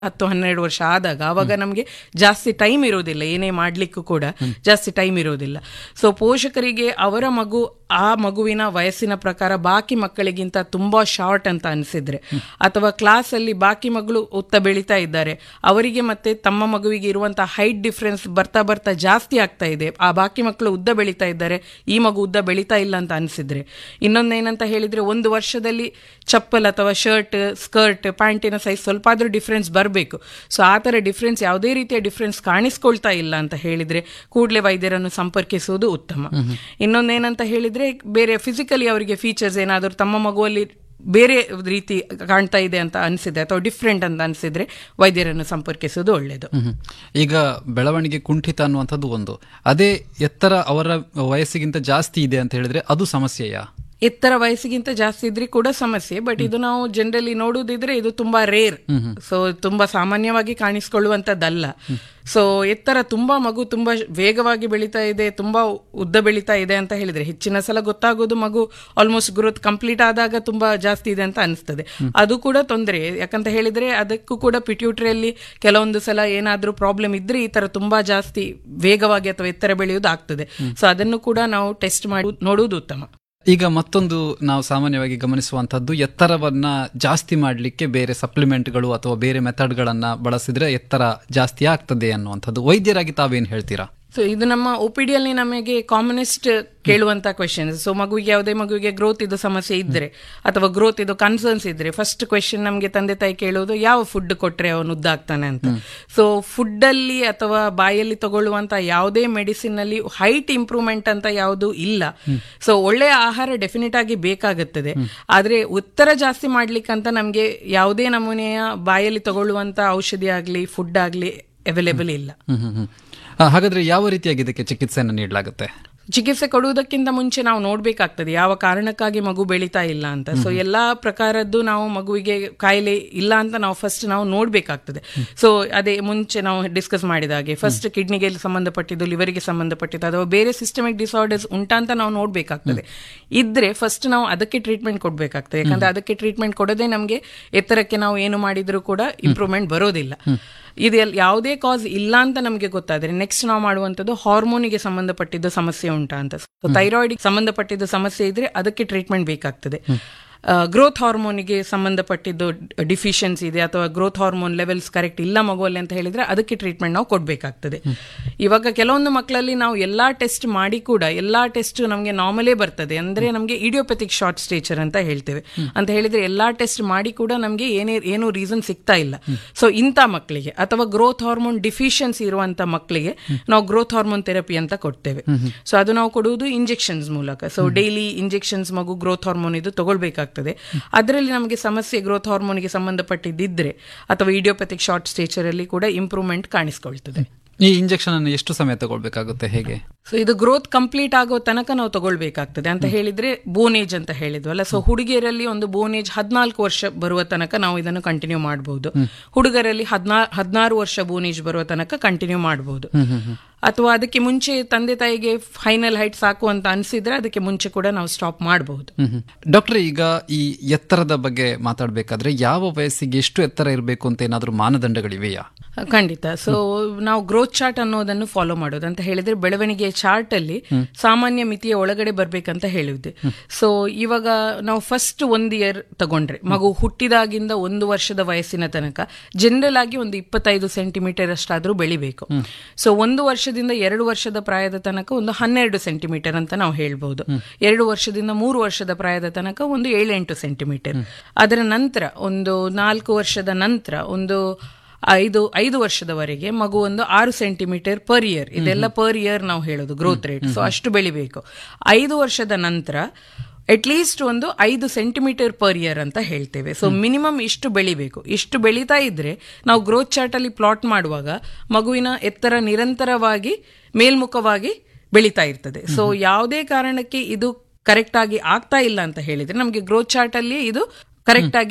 ಹತ್ತು ಹನ್ನೆರಡು ವರ್ಷ ಆದಾಗ ಅವಾಗ ನಮಗೆ ಜಾಸ್ತಿ ಟೈಮ್ ಇರೋದಿಲ್ಲ ಏನೇ ಮಾಡ್ಲಿಕ್ಕೂ ಕೂಡ ಜಾಸ್ತಿ ಟೈಮ್ ಇರೋದಿಲ್ಲ ಸೊ ಪೋಷಕರಿಗೆ ಅವರ ಮಗು ಆ ಮಗುವಿನ ವಯಸ್ಸಿನ ಪ್ರಕಾರ ಬಾಕಿ ಮಕ್ಕಳಿಗಿಂತ ತುಂಬಾ ಶಾರ್ಟ್ ಅಂತ ಅನಿಸಿದ್ರೆ ಅಥವಾ ಕ್ಲಾಸ್ ಅಲ್ಲಿ ಬಾಕಿ ಮಗಳು ಉತ್ತ ಬೆಳೀತಾ ಇದ್ದಾರೆ ಅವರಿಗೆ ಮತ್ತೆ ತಮ್ಮ ಮಗುವಿಗೆ ಇರುವಂತಹ ಹೈಟ್ ಡಿಫ್ರೆನ್ಸ್ ಬರ್ತಾ ಬರ್ತಾ ಜಾಸ್ತಿ ಆಗ್ತಾ ಇದೆ ಆ ಬಾಕಿ ಮಕ್ಕಳು ಉದ್ದ ಬೆಳೀತಾ ಇದ್ದಾರೆ ಈ ಮಗು ಉದ್ದ ಬೆಳೀತಾ ಇಲ್ಲ ಅಂತ ಅನಿಸಿದ್ರೆ ಇನ್ನೊಂದೇನಂತ ಹೇಳಿದ್ರೆ ಒಂದು ವರ್ಷದಲ್ಲಿ ಚಪ್ಪಲ್ ಅಥವಾ ಶರ್ಟ್ ಸ್ಕರ್ಟ್ ಪ್ಯಾಂಟಿನ ಸೈಜ್ ಸ್ವಲ್ಪ ಆದ್ರೂ ಡಿಫ್ರೆನ್ಸ್ ಬರಬೇಕು ಸೊ ಆ ಥರ ಡಿಫ್ರೆನ್ಸ್ ಯಾವುದೇ ರೀತಿಯ ಡಿಫ್ರೆನ್ಸ್ ಕಾಣಿಸ್ಕೊಳ್ತಾ ಇಲ್ಲ ಅಂತ ಹೇಳಿದ್ರೆ ಕೂಡಲೇ ವೈದ್ಯರನ್ನು ಸಂಪರ್ಕಿಸುವುದು ಉತ್ತಮ ಇನ್ನೊಂದೇನಂತ ಹೇಳಿದ್ರೆ ಬೇರೆ ಫಿಸಿಕಲಿ ಅವರಿಗೆ ಫೀಚರ್ಸ್ ಏನಾದರೂ ತಮ್ಮ ಮಗುವಲ್ಲಿ ಬೇರೆ ರೀತಿ ಕಾಣ್ತಾ ಇದೆ ಅಂತ ಅನಿಸಿದೆ ಅಥವಾ ಡಿಫ್ರೆಂಟ್ ಅಂತ ಅನಿಸಿದ್ರೆ ವೈದ್ಯರನ್ನು ಸಂಪರ್ಕಿಸುವುದು ಒಳ್ಳೆಯದು ಮ್ಹೂ. ಈಗ ಬೆಳವಣಿಗೆ ಕುಂಠಿತ ಅನ್ನುವಂಥದ್ದು ಒಂದು ಅದೇ ಎತ್ತರ ಅವರ ವಯಸ್ಸಿಗಿಂತ ಜಾಸ್ತಿ ಇದೆ ಅಂತ ಹೇಳಿದ್ರೆ ಅದು ಸಮಸ್ಯೆಯಾ ಎತ್ತರ ವಯಸ್ಸಿಗಿಂತ ಜಾಸ್ತಿ ಇದ್ರೆ ಕೂಡ ಸಮಸ್ಯೆ ಬಟ್ ಇದು ನಾವು ಜನರಲಿ ನೋಡುವುದಿದ್ರೆ ಇದು ತುಂಬಾ ರೇರ್ ಸೊ ತುಂಬಾ ಸಾಮಾನ್ಯವಾಗಿ ಕಾಣಿಸ್ಕೊಳ್ಳುವಂತದ್ದಲ್ಲ ಸೊ ಎತ್ತರ ತುಂಬಾ ಮಗು ತುಂಬಾ ವೇಗವಾಗಿ ಬೆಳೀತಾ ಇದೆ ತುಂಬಾ ಉದ್ದ ಬೆಳೀತಾ ಇದೆ ಅಂತ ಹೇಳಿದ್ರೆ ಹೆಚ್ಚಿನ ಸಲ ಗೊತ್ತಾಗೋದು ಮಗು ಆಲ್ಮೋಸ್ಟ್ ಗ್ರೋತ್ ಕಂಪ್ಲೀಟ್ ಆದಾಗ ತುಂಬಾ ಜಾಸ್ತಿ ಇದೆ ಅಂತ ಅನಿಸ್ತದೆ ಅದು ಕೂಡ ತೊಂದರೆ ಯಾಕಂತ ಹೇಳಿದ್ರೆ ಅದಕ್ಕೂ ಕೂಡ ಪಿಟ್ಯೂಟ್ರಿಯಲ್ಲಿ ಕೆಲವೊಂದು ಸಲ ಏನಾದ್ರೂ ಪ್ರಾಬ್ಲಮ್ ಇದ್ರೆ ಈ ತರ ತುಂಬಾ ಜಾಸ್ತಿ ವೇಗವಾಗಿ ಅಥವಾ ಎತ್ತರ ಬೆಳೆಯುವುದು ಆಗ್ತದೆ ಸೊ ಅದನ್ನು ಕೂಡ ನಾವು ಟೆಸ್ಟ್ ಮಾಡಿ ನೋಡುವುದು ಉತ್ತಮ ಈಗ ಮತ್ತೊಂದು ನಾವು ಸಾಮಾನ್ಯವಾಗಿ ಗಮನಿಸುವಂತದ್ದು ಎತ್ತರವನ್ನ ಜಾಸ್ತಿ ಮಾಡಲಿಕ್ಕೆ ಬೇರೆ ಸಪ್ಲಿಮೆಂಟ್ಗಳು ಅಥವಾ ಬೇರೆ ಮೆಥಡ್ಗಳನ್ನ ಬಳಸಿದ್ರೆ ಎತ್ತರ ಜಾಸ್ತಿ ಆಗ್ತದೆ ಅನ್ನುವಂಥದ್ದು ವೈದ್ಯರಾಗಿ ತಾವೇನು ಹೇಳ್ತೀರಾ ಸೊ ಇದು ನಮ್ಮ ಒಪಿಡಿಯಲ್ಲಿ ನಮಗೆ ಕಾಮನೆಸ್ಟ್ ಕೇಳುವಂತ ಕ್ವೆಶನ್ ಸೊ ಮಗುವಿಗೆ ಯಾವುದೇ ಮಗುವಿಗೆ ಗ್ರೋತ್ ಇದು ಸಮಸ್ಯೆ ಇದ್ರೆ ಅಥವಾ ಗ್ರೋತ್ ಇದು ಕನ್ಸರ್ನ್ಸ್ ಇದ್ರೆ ಫಸ್ಟ್ ಕ್ವೆಶನ್ ನಮಗೆ ತಂದೆ ತಾಯಿ ಕೇಳೋದು ಯಾವ ಫುಡ್ ಕೊಟ್ರೆ ಅವನು ಉದ್ದಾಗ್ತಾನೆ ಅಂತ ಸೊ ಫುಡ್ ಅಲ್ಲಿ ಅಥವಾ ಬಾಯಲ್ಲಿ ತಗೊಳ್ಳುವಂತ ಯಾವುದೇ ಮೆಡಿಸಿನ್ ಅಲ್ಲಿ ಹೈಟ್ ಇಂಪ್ರೂವ್ಮೆಂಟ್ ಅಂತ ಯಾವುದು ಇಲ್ಲ ಸೊ ಒಳ್ಳೆಯ ಆಹಾರ ಡೆಫಿನೆಟ್ ಆಗಿ ಬೇಕಾಗುತ್ತದೆ ಆದ್ರೆ ಉತ್ತರ ಜಾಸ್ತಿ ಮಾಡ್ಲಿಕ್ಕಂತ ನಮಗೆ ಯಾವುದೇ ನಮೂನೆಯ ಬಾಯಲ್ಲಿ ತಗೊಳ್ಳುವಂತ ಔಷಧಿ ಆಗ್ಲಿ ಫುಡ್ ಆಗ್ಲಿ ಅವೈಲೇಬಲ್ ಇಲ್ಲ ಹ್ಮ್ ಹ್ಮ್ ಹ್ಮ್. ಆ, ಹಾಗಾದ್ರೆ ಯಾವ ರೀತಿಯಾಗಿ ಇದಕ್ಕೆ ಚಿಕಿತ್ಸೆಯನ್ನು ನೀಡಲಾಗುತ್ತೆ ಚಿಕಿತ್ಸೆ ಕೊಡುವುದಕ್ಕಿಂತ ಮುಂಚೆ ನಾವು ನೋಡ್ಬೇಕಾಗ್ತದೆ ಯಾವ ಕಾರಣಕ್ಕಾಗಿ ಮಗು ಬೆಳೀತಾ ಇಲ್ಲ ಅಂತ ಸೊ ಎಲ್ಲಾ ಪ್ರಕಾರದ್ದು ನಾವು ಮಗುವಿಗೆ ಕಾಯಿಲೆ ಇಲ್ಲ ಅಂತ ನಾವು ಫಸ್ಟ್ ನಾವು ನೋಡ್ಬೇಕಾಗ್ತದೆ ಸೊ ಅದೇ ಮುಂಚೆ ನಾವು ಡಿಸ್ಕಸ್ ಮಾಡಿದ ಹಾಗೆ ಫಸ್ಟ್ ಕಿಡ್ನಿಗೆ ಸಂಬಂಧಪಟ್ಟಿದ್ದು ಲಿವರಿಗೆ ಸಂಬಂಧಪಟ್ಟಿದ್ದು ಅಥವಾ ಬೇರೆ ಸಿಸ್ಟಮಿಕ್ ಡಿಸಾರ್ಡರ್ಸ್ ಉಂಟಾ ಅಂತ ನಾವು ನೋಡ್ಬೇಕಾಗ್ತದೆ ಇದ್ರೆ ಫಸ್ಟ್ ನಾವು ಅದಕ್ಕೆ ಟ್ರೀಟ್ಮೆಂಟ್ ಕೊಡ್ಬೇಕಾಗ್ತದೆ ಯಾಕಂದ್ರೆ ಅದಕ್ಕೆ ಟ್ರೀಟ್ಮೆಂಟ್ ಕೊಡದೆ ನಮಗೆ ಎತ್ತರಕ್ಕೆ ನಾವು ಏನು ಮಾಡಿದ್ರು ಕೂಡ ಇಂಪ್ರೂವ್ಮೆಂಟ್ ಬರೋದಿಲ್ಲ ಇದು ಎಲ್- ಯಾವುದೇ ಕಾಸ್ ಇಲ್ಲ ಅಂತ ನಮಗೆ ಗೊತ್ತಾದ್ರೆ ನೆಕ್ಸ್ಟ್ ನಾವು ಮಾಡುವಂತದ್ದು ಹಾರ್ಮೋನಿಗೆ ಸಂಬಂಧಪಟ್ಟಿದ್ದು ಸಮಸ್ಯೆ ಉಂಟಾ ಅಂತ ಥೈರಾಯ್ಡ್ ಸಂಬಂಧಪಟ್ಟಿದ್ದು ಸಮಸ್ಯೆ ಇದ್ರೆ ಅದಕ್ಕೆ ಟ್ರೀಟ್ಮೆಂಟ್ ಬೇಕಾಗ್ತದೆ ಗ್ರೋತ್ ಹಾರ್ಮೋನಿಗೆ ಸಂಬಂಧಪಟ್ಟಿದ್ದು ಡಿಫಿಷಿಯನ್ಸಿ ಇದೆ ಅಥವಾ ಗ್ರೋತ್ ಹಾರ್ಮೋನ್ ಲೆವೆಲ್ಸ್ ಕರೆಕ್ಟ್ ಇಲ್ಲ ಮಗುವಲ್ಲಿ ಅಂತ ಹೇಳಿದ್ರೆ ಅದಕ್ಕೆ ಟ್ರೀಟ್ಮೆಂಟ್ ನಾವು ಕೊಡಬೇಕಾಗ್ತದೆ ಇವಾಗ ಕೆಲವೊಂದು ಮಕ್ಕಳಲ್ಲಿ ನಾವು ಎಲ್ಲಾ ಟೆಸ್ಟ್ ಮಾಡಿ ಕೂಡ ಎಲ್ಲಾ ಟೆಸ್ಟ್ ನಮಗೆ ನಾರ್ಮಲೇ ಬರ್ತದೆ ಅಂದ್ರೆ ನಮಗೆ ಇಡಿಯೋಪೆಥಿಕ್ ಶಾರ್ಟ್ ಸ್ಟೇಚರ್ ಅಂತ ಹೇಳ್ತೇವೆ ಅಂತ ಹೇಳಿದ್ರೆ ಎಲ್ಲಾ ಟೆಸ್ಟ್ ಮಾಡಿ ಕೂಡ ನಮಗೆ ಏನೇ ಏನು ರೀಸನ್ ಸಿಗ್ತಾ ಇಲ್ಲ ಸೊ ಇಂಥ ಮಕ್ಕಳಿಗೆ ಅಥವಾ ಗ್ರೋತ್ ಹಾರ್ಮೋನ್ ಡಿಫಿಷಿಯನ್ಸಿ ಇರುವಂತ ಮಕ್ಕಳಿಗೆ ನಾವು ಗ್ರೋತ್ ಹಾರ್ಮೋನ್ ಥೆರಪಿ ಅಂತ ಕೊಡ್ತೇವೆ ಸೊ ಅದು ನಾವು ಕೊಡುವುದು ಇಂಜೆಕ್ಷನ್ಸ್ ಮೂಲಕ ಸೊ ಡೈಲಿ ಇಂಜೆಕ್ಷನ್ಸ್ ಮಗು ಗ್ರೋತ್ ಹಾರ್ಮೋನ್ ಇದು ತಗೊಳ್ಬೇಕಾಗ್ತದೆ ಅದರಲ್ಲಿ ನಮಗೆ ಸಮಸ್ಯೆ ಗ್ರೋತ್ ಹಾರ್ಮೋನ್ಗೆ ಸಂಬಂಧಪಟ್ಟಿದ್ದಿದ್ರೆ ಅಥವಾ ಇಡಿಯೋಪೆಥಿಕ್ ಶಾರ್ಟ್ ಸ್ಟೇಚರ್ ಅಲ್ಲಿ ಕೂಡ ಇಂಪ್ರೂವ್ಮೆಂಟ್ ಕಾಣಿಸ್ಕೊಳ್ತದೆ ಈ ಇಂಜೆಕ್ಷನ್ ಅನ್ನು ಎಷ್ಟು ಸಮಯ ತಗೊಳ್ಬೇಕಾಗುತ್ತೆ ಹೇಗೆ ಸೊ ಇದು ಗ್ರೋತ್ ಕಂಪ್ಲೀಟ್ ಆಗೋ ತನಕ ನಾವು ತಗೊಳ್ಬೇಕಾಗ್ತದೆ ಅಂತ ಹೇಳಿದ್ರೆ ಬೋನೇಜ್ ಅಂತ ಹೇಳಿದ್ವಲ್ಲ ಸೊ ಹುಡುಗಿಯರಲ್ಲಿ ಒಂದು ಬೋನೇಜ್ ಹದಿನಾಲ್ಕು ವರ್ಷ ಬರುವ ತನಕ ನಾವು ಇದನ್ನು ಕಂಟಿನ್ಯೂ ಮಾಡಬಹುದು ಹುಡುಗರಲ್ಲಿ ಹದಿನಾ ಹದಿನಾರು ವರ್ಷ ಬೋನೇಜ್ ಬರುವ ತನಕ ಕಂಟಿನ್ಯೂ ಮಾಡಬಹುದು ಅಥವಾ ಅದಕ್ಕೆ ಮುಂಚೆ ತಂದೆ ತಾಯಿಗೆ ಫೈನಲ್ ಹೈಟ್ ಸಾಕು ಅಂತ ಅನ್ಸಿದ್ರೆ ಅದಕ್ಕೆ ಮುಂಚೆ ಕೂಡ ನಾವು ಸ್ಟಾಪ್ ಮಾಡಬಹುದು ಡಾಕ್ಟರ್ ಈಗ ಈ ಎತ್ತರದ ಬಗ್ಗೆ ಮಾತಾಡಬೇಕಾದ್ರೆ ಯಾವ ವಯಸ್ಸಿಗೆ ಎಷ್ಟು ಎತ್ತರ ಇರಬೇಕು ಅಂತ ಏನಾದರೂ ಮಾನದಂಡಗಳಿವೆಯಾ ಖಂಡಿತ ಸೊ ನಾವು ಗ್ರೋತ್ ಚಾರ್ಟ್ ಅನ್ನೋದನ್ನು ಫಾಲೋ ಮಾಡೋದು ಅಂತ ಹೇಳಿದ್ರೆ ಬೆಳವಣಿಗೆಯ ಚಾರ್ಟ್ ಅಲ್ಲಿ ಸಾಮಾನ್ಯ ಮಿತಿಯ ಒಳಗಡೆ ಬರ್ಬೇಕಂತ ಹೇಳಿದ್ದೆ ಸೊ ಇವಾಗ ನಾವು ಫಸ್ಟ್ ಒಂದ್ ಇಯರ್ ತಗೊಂಡ್ರೆ ಮಗು ಹುಟ್ಟಿದಾಗಿಂದ ಒಂದು ವರ್ಷದ ವಯಸ್ಸಿನ ತನಕ ಜನರಲ್ ಆಗಿ ಒಂದು ಇಪ್ಪತ್ತೈದು ಸೆಂಟಿಮೀಟರ್ ಅಷ್ಟಾದ್ರೂ ಬೆಳಿಬೇಕು ಸೊ ಒಂದು ವರ್ಷದಿಂದ ಎರಡು ವರ್ಷದ ಪ್ರಾಯದ ತನಕ ಒಂದು ಹನ್ನೆರಡು ಸೆಂಟಿಮೀಟರ್ ಅಂತ ನಾವು ಹೇಳ್ಬಹುದು ಎರಡು ವರ್ಷದಿಂದ ಮೂರು ವರ್ಷದ ಪ್ರಾಯದ ತನಕ ಒಂದು ಏಳೆಂಟು ಸೆಂಟಿಮೀಟರ್ ಅದರ ನಂತರ ಒಂದು ನಾಲ್ಕು ವರ್ಷದ ನಂತರ ಒಂದು ಐದು ಐದು ವರ್ಷದವರೆಗೆ ಮಗು ಒಂದು ಆರು ಸೆಂಟಿಮೀಟರ್ ಪರ್ ಇಯರ್ ಇದೆಲ್ಲ ಪರ್ ಇಯರ್ ನಾವು ಹೇಳೋದು ಗ್ರೋತ್ ರೇಟ್ ಸೊ ಅಷ್ಟು ಬೆಳಿಬೇಕು ಐದು ವರ್ಷದ ನಂತರ ಅಟ್ ಲೀಸ್ಟ್ ಒಂದು ಐದು ಸೆಂಟಿಮೀಟರ್ ಪರ್ ಇಯರ್ ಅಂತ ಹೇಳ್ತೇವೆ ಸೊ ಮಿನಿಮಮ್ ಇಷ್ಟು ಬೆಳಿಬೇಕು ಇಷ್ಟು ಬೆಳೀತಾ ಇದ್ರೆ ನಾವು ಗ್ರೋತ್ ಚಾರ್ಟ್ ಅಲ್ಲಿ ಪ್ಲಾಟ್ ಮಾಡುವಾಗ ಮಗುವಿನ ಎತ್ತರ ನಿರಂತರವಾಗಿ ಮೇಲ್ಮುಖವಾಗಿ ಬೆಳೀತಾ ಇರ್ತದೆ ಸೊ ಯಾವುದೇ ಕಾರಣಕ್ಕೆ ಇದು ಕರೆಕ್ಟ್ ಆಗಿ ಆಗ್ತಾ ಇಲ್ಲ ಅಂತ ಹೇಳಿದ್ರೆ ನಮಗೆ ಗ್ರೋತ್ ಚಾರ್ಟ್ ಅಲ್ಲಿ ಇದು ಕರೆಕ್ಟ್ ಆಗಿ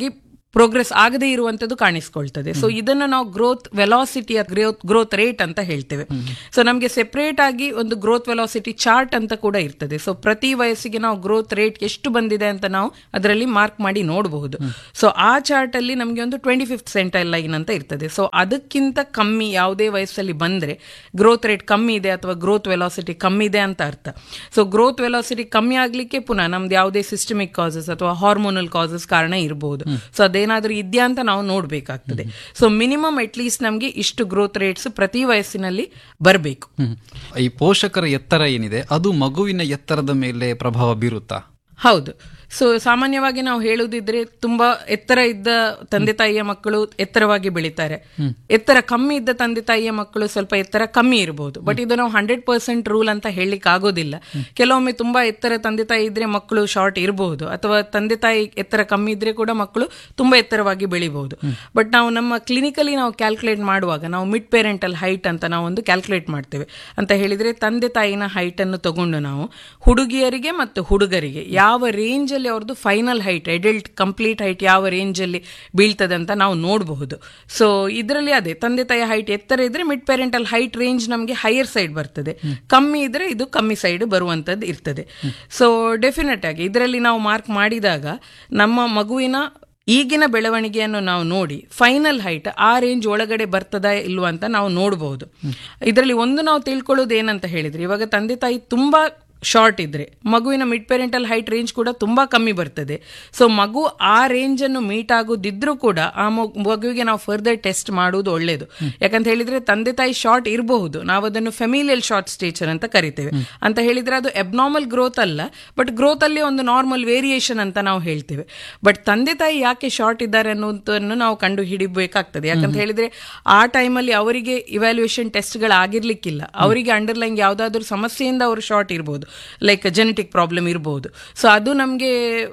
ಪ್ರೋಗ್ರೆಸ್ ಆಗದೇ ಇರುವಂತದ್ದು ಕಾಣಿಸ್ಕೊಳ್ತದೆ ಸೊ ಇದನ್ನು ನಾವು growth velocity growth growth rate ಅಂತ ಹೇಳ್ತೇವೆ ಸೊ ನಮಗೆ ಸೆಪರೇಟ್ ಆಗಿ ಒಂದು ಗ್ರೋತ್ ವೆಲಾಸಿಟಿ ಚಾರ್ಟ್ ಅಂತ ಕೂಡ ಇರ್ತದೆ ಸೊ ಪ್ರತಿ ವಯಸ್ಸಿಗೆ ನಾವು ಗ್ರೋತ್ ರೇಟ್ ಎಷ್ಟು ಬಂದಿದೆ ಅಂತ ನಾವು ಅದರಲ್ಲಿ ಮಾರ್ಕ್ ಮಾಡಿ ನೋಡಬಹುದು ಸೊ ಆ ಚಾರ್ಟ್ ಅಲ್ಲಿ ನಮಗೆ ಒಂದು ಟ್ವೆಂಟಿ ಫಿಫ್ತ್ ಸೆಂಟೈಲ್ ಲೈನ್ ಅಂತ ಇರ್ತದೆ ಸೊ ಅದಕ್ಕಿಂತ ಕಮ್ಮಿ ಯಾವುದೇ ವಯಸ್ಸಲ್ಲಿ ಬಂದ್ರೆ ಗ್ರೋತ್ ರೇಟ್ ಕಮ್ಮಿ ಇದೆ ಅಥವಾ ಗ್ರೋತ್ ವೆಲಾಸಿಟಿ ಕಮ್ಮಿ ಇದೆ ಅಂತ ಅರ್ಥ ಸೊ ಗ್ರೋತ್ ವೆಲಾಸಿಟಿ ಕಮ್ಮಿ ಆಗ್ಲಿಕ್ಕೆ ಪುನಃ ನಮ್ದು ಯಾವುದೇ ಸಿಸ್ಟಮಿಕ್ ಕಾಸಸ್ ಅಥವಾ ಹಾರ್ಮೋನಲ್ ಕಾಸಸ್ ಕಾರಣ ಇರಬಹುದು ಸೊ ಅದೇನಾದ್ರೂ ಇದೆಯಾ ಅಂತ ನಾವು ನೋಡ್ಬೇಕಾಗ್ತದೆ ಸೊ ಮಿನಿಮಮ್ ಅಟ್ ಲೀಸ್ಟ್ ನಮಗೆ ಇಷ್ಟು ಗ್ರೋತ್ ರೇಟ್ಸ್ ಪ್ರತಿ ವಯಸ್ಸಿನಲ್ಲಿ ಬರಬೇಕು ಹ್ಮ್. ಈ ಪೋಷಕರ ಎತ್ತರ ಏನಿದೆ ಅದು ಮಗುವಿನ ಎತ್ತರದ ಮೇಲೆ ಪ್ರಭಾವ ಬೀರುತ್ತಾ ಹೌದು ಸೊ ಸಾಮಾನ್ಯವಾಗಿ ನಾವು ಹೇಳುದಿದ್ರೆ ತುಂಬಾ ಎತ್ತರ ಇದ್ದ ತಂದೆ ತಾಯಿಯ ಮಕ್ಕಳು ಎತ್ತರವಾಗಿ ಬೆಳೀತಾರೆ ಎತ್ತರ ಕಮ್ಮಿ ಇದ್ದ ತಂದೆ ತಾಯಿಯ ಮಕ್ಕಳು ಸ್ವಲ್ಪ ಎತ್ತರ ಕಮ್ಮಿ ಇರಬಹುದು ಬಟ್ ಇದು ನಾವು ಹಂಡ್ರೆಡ್ ಪರ್ಸೆಂಟ್ ರೂಲ್ ಅಂತ ಹೇಳಲಿಕ್ಕೆ ಆಗೋದಿಲ್ಲ ಕೆಲವೊಮ್ಮೆ ತುಂಬಾ ಎತ್ತರ ತಂದೆ ತಾಯಿ ಇದ್ರೆ ಮಕ್ಕಳು ಶಾರ್ಟ್ ಇರಬಹುದು ಅಥವಾ ತಂದೆ ತಾಯಿ ಎತ್ತರ ಕಮ್ಮಿ ಇದ್ರೆ ಕೂಡ ಮಕ್ಕಳು ತುಂಬಾ ಎತ್ತರವಾಗಿ ಬೆಳಿಬಹುದು ಬಟ್ ನಾವು ನಮ್ಮ ಕ್ಲಿನಿಕಲಿ ನಾವು ಕ್ಯಾಲ್ಕುಲೇಟ್ ಮಾಡುವಾಗ ನಾವು ಮಿಡ್ ಪೇರೆಂಟಲ್ ಹೈಟ್ ಅಂತ ನಾವು ಒಂದು ಕ್ಯಾಲ್ಕುಲೇಟ್ ಮಾಡ್ತೇವೆ ಅಂತ ಹೇಳಿದ್ರೆ ತಂದೆ ತಾಯಿನ ಹೈಟ್ ಅನ್ನು ತಗೊಂಡು ನಾವು ಹುಡುಗಿಯರಿಗೆ ಮತ್ತು ಹುಡುಗರಿಗೆ ಯಾವ ರೇಂಜ್ ಅಲ್ಲಿ ಅವ್ರದ್ದು final height adult complete height ಯಾವ ರೇಂಜ್ ಅಲ್ಲಿ ಬೀಳ್ತದೆ ಅಂತ ನಾವು ನೋಡಬಹುದು ಸೊ ಇದರಲ್ಲಿ ಅದೇ ತಂದೆ ತಾಯಿ ಹೈಟ್ ಎತ್ತರ ಇದ್ರೆ ಮಿಡ್ ಪೇರೆಂಟಲ್ ಹೈಟ್ ರೇಂಜ್ ನಮಗೆ ಹೈಯರ್ ಸೈಡ್ ಬರ್ತದೆ ಕಮ್ಮಿ ಇದ್ರೆ ಇದು ಕಮ್ಮಿ ಸೈಡ್ ಬರುವಂತದ್ದು ಇರ್ತದೆ ಸೊ ಡೆಫಿನೆಟ್ ಆಗಿ ಇದರಲ್ಲಿ ನಾವು ಮಾರ್ಕ್ ಮಾಡಿದಾಗ ನಮ್ಮ ಮಗುವಿನ ಈಗಿನ ಬೆಳವಣಿಗೆಯನ್ನು ನಾವು ನೋಡಿ ಫೈನಲ್ ಹೈಟ್ ಆ ರೇಂಜ್ ಒಳಗಡೆ ಬರ್ತದಾ ಇಲ್ವಾ ಅಂತ ನಾವು ನೋಡಬಹುದು ಇದರಲ್ಲಿ ಒಂದು ನಾವು ತಿಳ್ಕೊಳ್ಳೋದು ಏನಂತ ಹೇಳಿದ್ರೆ ಇವಾಗ ತಂದೆ ತಾಯಿ ತುಂಬಾ ಶಾರ್ಟ್ ಇದ್ರೆ ಮಗುವಿನ ಮಿಡ್ ಪೇರೆಂಟಲ್ ಹೈಟ್ ರೇಂಜ್ ಕೂಡ ತುಂಬಾ ಕಮ್ಮಿ ಬರ್ತದೆ ಸೊ ಮಗು ಆ ರೇಂಜ್ ಅನ್ನು ಮೀಟ್ ಆಗೋದಿದ್ರು ಕೂಡ ಆ ಮಗು- ಮಗುವಿಗೆ ನಾವು ಫರ್ದರ್ ಟೆಸ್ಟ್ ಮಾಡುವುದು ಒಳ್ಳೇದು ಯಾಕಂತ ಹೇಳಿದ್ರೆ ತಂದೆ ತಾಯಿ ಶಾರ್ಟ್ ಇರಬಹುದು ನಾವು ಅದನ್ನು ಫೆಮಿಲಿಯಲ್ ಶಾರ್ಟ್ ಸ್ಟೇಚರ್ ಅಂತ ಕರಿತೇವೆ ಅಂತ ಹೇಳಿದ್ರೆ ಅದು ಅಬ್ನಾರ್ಮಲ್ ಗ್ರೋತ್ ಅಲ್ಲ ಬಟ್ ಗ್ರೋತ್ ಅಲ್ಲಿ ಒಂದು ನಾರ್ಮಲ್ ವೇರಿಯೇಷನ್ ಅಂತ ನಾವು ಹೇಳ್ತೇವೆ ಬಟ್ ತಂದೆ ತಾಯಿ ಯಾಕೆ ಶಾರ್ಟ್ ಇದ್ದಾರೆ ಅನ್ನೋದನ್ನು ನಾವು ಕಂಡು ಹಿಡಿಬೇಕಾಗ್ತದೆ ಯಾಕಂತ ಹೇಳಿದ್ರೆ ಆ ಟೈಮಲ್ಲಿ ಅವರಿಗೆ ಇವ್ಯಾಲ್ಯೂಯೇಷನ್ ಟೆಸ್ಟ್ಗಳು ಆಗಿರ್ಲಿಕ್ಕಿಲ್ಲ ಅವರಿಗೆ ಅಂಡರ್ಲೈನ್ ಯಾವುದಾದ್ರೂ ಸಮಸ್ಯೆಯಿಂದ ಅವರು ಶಾರ್ಟ್ ಇರ್ಬೋದು ಲೈಕ್ ಜೆನೆಟಿಕ್ ಪ್ರಾಬ್ಲಮ್ ಇರಬಹುದು ಸೊ ಅದು ನಮಗೆ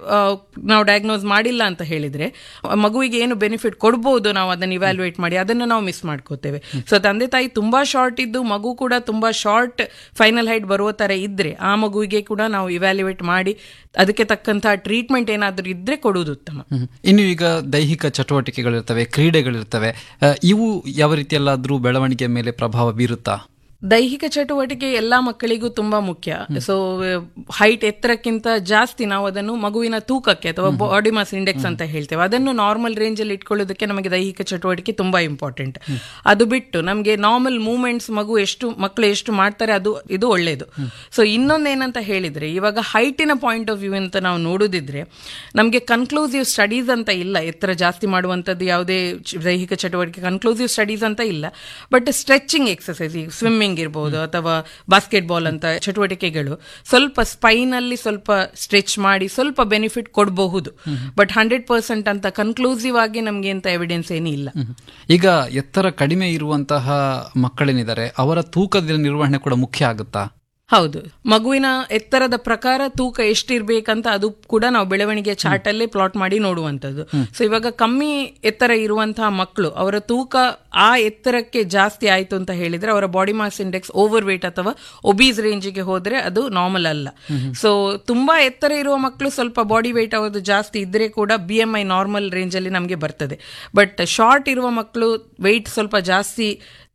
ನಾವು ಡಯಾಗ್ನೋಸ್ ಮಾಡಿಲ್ಲ ಅಂತ ಹೇಳಿದ್ರೆ ಆ ಮಗುವಿಗೆ ಏನು ಬೆನಿಫಿಟ್ ಕೊಡ್ಬೋದು ನಾವು ಅದನ್ನು ಇವ್ಯಾಲ್ಯೂಯೇಟ್ ಮಾಡಿ ಅದನ್ನು ನಾವು ಮಿಸ್ ಮಾಡ್ಕೋತೇವೆ ಸೊ ತಂದೆ ತಾಯಿ ತುಂಬಾ ಶಾರ್ಟ್ ಇದ್ದು ಮಗು ಕೂಡ ತುಂಬಾ ಶಾರ್ಟ್ ಫೈನಲ್ ಹೈಟ್ ಬರುವ ತರ ಇದ್ರೆ ಆ ಮಗುವಿಗೆ ಕೂಡ ನಾವು ಇವ್ಯಾಲ್ಯೂಯೇಟ್ ಮಾಡಿ ಅದಕ್ಕೆ ತಕ್ಕಂತಹ ಟ್ರೀಟ್ಮೆಂಟ್ ಏನಾದರೂ ಇದ್ರೆ ಕೊಡುವುದು ಉತ್ತಮ ಹ್ಮ್. ಇನ್ನು ಈಗ ದೈಹಿಕ ಚಟುವಟಿಕೆಗಳಿರ್ತವೆ ಕ್ರೀಡೆಗಳಿರ್ತವೆ ಆ, ಇವು ಯಾವ ರೀತಿಯಲ್ಲಾದ್ರೂ ಬೆಳವಣಿಗೆ ಮೇಲೆ ಪ್ರಭಾವ ಬೀರುತ್ತಾ ದೈಹಿಕ ಚಟುವಟಿಕೆ ಎಲ್ಲಾ ಮಕ್ಕಳಿಗೂ ತುಂಬಾ ಮುಖ್ಯ ಸೊ ಹೈಟ್ ಎತ್ತರಕ್ಕಿಂತ ಜಾಸ್ತಿ ನಾವು ಅದನ್ನು ಮಗುವಿನ ತೂಕಕ್ಕೆ ಅಥವಾ ಬಾಡಿ ಮಾಸ್ ಇಂಡೆಕ್ಸ್ ಅಂತ ಹೇಳ್ತೇವೆ ಅದನ್ನು ನಾರ್ಮಲ್ ರೇಂಜ್ ಅಲ್ಲಿ ಇಟ್ಕೊಳ್ಳೋದಕ್ಕೆ ನಮಗೆ ದೈಹಿಕ ಚಟುವಟಿಕೆ ತುಂಬಾ ಇಂಪಾರ್ಟೆಂಟ್ ಅದು ಬಿಟ್ಟು ನಮಗೆ ನಾರ್ಮಲ್ ಮೂವ್ಮೆಂಟ್ಸ್ ಮಗು ಎಷ್ಟು ಮಕ್ಕಳು ಎಷ್ಟು ಮಾಡ್ತಾರೆ ಅದು ಇದು ಒಳ್ಳೇದು ಸೊ ಇನ್ನೊಂದೇನಂತ ಹೇಳಿದ್ರೆ ಇವಾಗ ಹೈಟಿನ ಪಾಯಿಂಟ್ ಆಫ್ ವ್ಯೂ ಅಂತ ನಾವು ನೋಡುದಿದ್ರೆ ನಮಗೆ ಕನ್ಕ್ಲೂಸಿವ್ ಸ್ಟಡೀಸ್ ಅಂತ ಇಲ್ಲ ಎತ್ತರ ಜಾಸ್ತಿ ಮಾಡುವಂಥದ್ದು ಯಾವುದೇ ಚ- ದೈಹಿಕ ಚಟುವಟಿಕೆ ಕನ್ಕ್ಲೂಸಿವ್ ಸ್ಟಡೀಸ್ ಅಂತ ಇಲ್ಲ ಬಟ್ ಸ್ಟ್ರೆಚಿಂಗ್ ಎಕ್ಸಸೈಸ್ ಈಗ ಸ್ವಿಮ್ಮಿಂಗ್ ಇರ್ಬೋದು ಅಥವಾ ಬಾಸ್ಕೆಟ್ ಬಾಲ್ ಅಂತ ಚಟುವಟಿಕೆಗಳು ಸ್ವಲ್ಪ ಸ್ಪೈನ್ ಅಲ್ಲಿ ಸ್ವಲ್ಪ ಸ್ಟ್ರೆಚ್ ಮಾಡಿ ಸ್ವಲ್ಪ ಬೆನಿಫಿಟ್ ಕೊಡಬಹುದು ಬಟ್ ಹಂಡ್ರೆಡ್ ಪರ್ಸೆಂಟ್ ಅಂತ ಕನ್ಕ್ಲೂಸಿವ್ ಆಗಿ ನಮ್ಗೆ ಅಂತ ಎವಿಡೆನ್ಸ್ ಏನೂ ಇಲ್ಲ ಹ್ಮ್. ಈಗ ಎತ್ತರ ಕಡಿಮೆ ಇರುವಂತಹ ಮಕ್ಕಳೇನಿದ್ದಾರೆ ಅವರ ತೂಕದ ನಿರ್ವಹಣೆ ಕೂಡ ಮುಖ್ಯ ಆಗುತ್ತಾ ಹೌದು ಮಗುವಿನ ಎತ್ತರದ ಪ್ರಕಾರ ತೂಕ ಎಷ್ಟಿರ್ಬೇಕಂತ ಅದು ಕೂಡ ನಾವು ಬೆಳವಣಿಗೆ ಚಾರ್ಟ್ ಅಲ್ಲೇ ಪ್ಲಾಟ್ ಮಾಡಿ ನೋಡುವಂತದ್ದು ಸೊ ಇವಾಗ ಕಮ್ಮಿ ಎತ್ತರ ಇರುವಂತಹ ಮಕ್ಕಳು ಅವರ ತೂಕ ಆ ಎತ್ತರಕ್ಕೆ ಜಾಸ್ತಿ ಆಯ್ತು ಅಂತ ಹೇಳಿದ್ರೆ ಅವರ body mass index overweight ಅಥವಾ ಒಬೀಸ್ ರೇಂಜಿಗೆ ಹೋದ್ರೆ ಅದು ನಾರ್ಮಲ್ ಅಲ್ಲ ಸೊ ತುಂಬಾ ಎತ್ತರ ಇರುವ ಮಕ್ಕಳು ಸ್ವಲ್ಪ ಬಾಡಿ ವೇಟ್ ಅವ್ರದ್ದು ಜಾಸ್ತಿ ಇದ್ರೆ ಕೂಡ B M I normal range ಅಲ್ಲಿ ನಮಗೆ ಬರ್ತದೆ ಬಟ್ ಶಾರ್ಟ್ ಇರುವ ಮಕ್ಕಳು ವೆಯ್ಟ್ ಸ್ವಲ್ಪ ಜಾಸ್ತಿ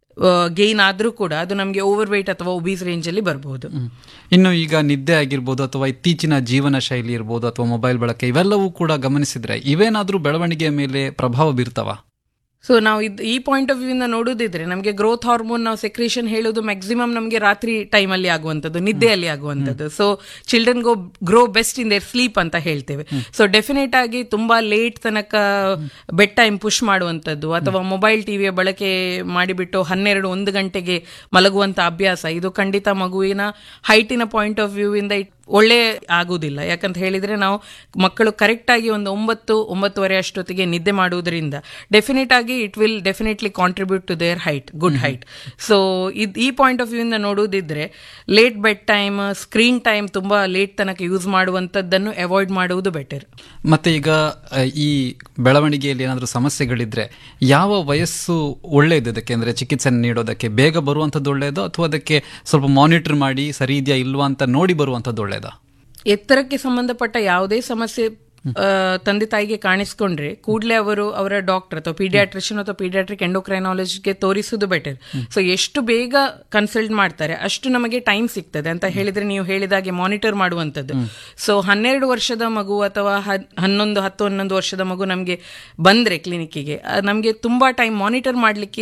ಗೇನ್ ಆದ್ರೂ ಕೂಡ ಅದು ನಮಗೆ ಓವರ್ ವೇಟ್ ಅಥವಾ ಒಬೀಸ್ ರೇಂಜ್ ಅಲ್ಲಿ ಬರಬಹುದು ಹ್ಮ್. ಇನ್ನು ಈಗ ನಿದ್ದೆ ಆಗಿರ್ಬೋದು ಅಥವಾ ಇತ್ತೀಚಿನ ಜೀವನ ಶೈಲಿ ಇರ್ಬೋದು ಅಥವಾ ಮೊಬೈಲ್ ಬಳಕೆ ಇವೆಲ್ಲವೂ ಕೂಡ ಗಮನಿಸಿದ್ರೆ ಇವೇನಾದ್ರೂ ಬೆಳವಣಿಗೆಯ ಮೇಲೆ ಪ್ರಭಾವ ಬೀರ್ತಾವ ಸೊ ನಾವು ಇದ್ ಈ ಪಾಯಿಂಟ್ ಆಫ್ ವ್ಯೂ ಇಂದ ನೋಡೋದಿದ್ರೆ ನಮಗೆ ಗ್ರೋತ್ ಹಾರ್ಮೋನ್ ನಾವು ಸೆಕ್ರೇಷನ್ ಹೇಳೋದು ಮ್ಯಾಕ್ಸಿಮಮ್ ನಮಗೆ ರಾತ್ರಿ ಟೈಮಲ್ಲಿ ಆಗುವಂಥದ್ದು ನಿದ್ದೆಯಲ್ಲಿ ಆಗುವಂಥದ್ದು so children go grow best in their sleep ಅಂತ ಹೇಳ್ತೇವೆ ಸೊ ಡೆಫಿನೆಟ್ ಆಗಿ ತುಂಬಾ ಲೇಟ್ ತನಕ ಬೆಡ್ ಟೈಮ್ ಪುಷ್ ಮಾಡುವಂಥದ್ದು ಅಥವಾ ಮೊಬೈಲ್ ಟಿವಿಯ ಬಳಕೆ ಮಾಡಿಬಿಟ್ಟು ಹನ್ನೆರಡು ಒಂದು ಗಂಟೆಗೆ ಮಲಗುವಂತ ಅಭ್ಯಾಸ ಇದು ಖಂಡಿತ ಮಗುವಿನ ಹೈಟಿನ ಪಾಯಿಂಟ್ ಆಫ್ ವ್ಯೂ ಇಂದ ಇಟ್ ಒಳ್ಳೆ ಆಗುವುದಿಲ್ಲ ಯಾಕಂತ ಹೇಳಿದ್ರೆ ನಾವು ಮಕ್ಕಳು ಕರೆಕ್ಟ್ ಆಗಿ ಒಂದು ಒಂಬತ್ತು ಒಂಬತ್ತುವರೆ ಅಷ್ಟೊತ್ತಿಗೆ ನಿದ್ದೆ ಮಾಡುವುದರಿಂದ ಡೆಫಿನೆಟ್ ಆಗಿ it will definitely contribute to their height good height so ಇದ್ ಈ ಪಾಯಿಂಟ್ ಆಫ್ ವ್ಯೂ ಇಂದ ನೋಡುವುದಿದ್ರೆ late bedtime screen time ತುಂಬಾ ಲೇಟ್ ತನಕ ಯೂಸ್ ಮಾಡುವಂತದ್ದನ್ನು ಅವಾಯ್ಡ್ ಮಾಡುವುದು ಬೆಟರ್ ಮತ್ತೆ ಈಗ ಆ, ಈ ಬೆಳವಣಿಗೆಯಲ್ಲಿ ಏನಾದರೂ ಸಮಸ್ಯೆಗಳಿದ್ರೆ ಯಾವ ವಯಸ್ಸು ಒಳ್ಳೆಯದು ಇದಕ್ಕೆ ಅಂದ್ರೆ ಚಿಕಿತ್ಸೆ ನೀಡೋದಕ್ಕೆ ಬೇಗ ಬರುವಂಥದ್ದು ಒಳ್ಳೆಯದು ಅಥವಾ ಅದಕ್ಕೆ ಸ್ವಲ್ಪ ಮಾನಿಟರ್ ಮಾಡಿ ಸರಿ ಇದೆಯಾ ಇಲ್ವಾ ಅಂತ ನೋಡಿ ಬರುವಂಥದ್ದು ಒಳ್ಳೆಯದಾ ಎತ್ತರಕ್ಕೆ ಸಂಬಂಧಪಟ್ಟ ಯಾವುದೇ ಸಮಸ್ಯೆ ಆ, ತಂದೆ ತಾಯಿಗೆ ಕಾಣಿಸ್ಕೊಂಡ್ರೆ ಕೂಡಲೇ ಅವರು ಅವರ ಡಾಕ್ಟರ್ ಅಥವಾ ಪೀಡಿಯಾಟ್ರಿಷಿಯನ್ ಅಥವಾ ಪೀಡಿಯಾಟ್ರಿಕ್ ಎಂಡೋಕ್ರೈನಾಲಜಿಗೆ ತೋರಿಸುವುದು ಬೆಟರ್ ಸೊ ಎಷ್ಟು ಬೇಗ ಕನ್ಸಲ್ಟ್ ಮಾಡ್ತಾರೆ ಅಷ್ಟು ನಮಗೆ ಟೈಮ್ ಸಿಗ್ತದೆ ಅಂತ ಹೇಳಿದ್ರೆ ನೀವು ಹೇಳಿದಾಗೆ ಮಾನಿಟರ್ ಮಾಡುವಂಥದ್ದು ಸೊ ಹನ್ನೆರಡು ವರ್ಷದ ಮಗು ಅಥವಾ ಹದ್- ಹನ್ನೊಂದು ಹತ್ತು ಹನ್ನೊಂದು ವರ್ಷದ ಮಗು ನಮಗೆ ಬಂದ್ರೆ ಕ್ಲಿನಿಕ್ಕಿಗೆ ನಮಗೆ ತುಂಬಾ ಟೈಮ್ ಮಾನಿಟರ್ ಮಾಡ್ಲಿಕ್ಕೆ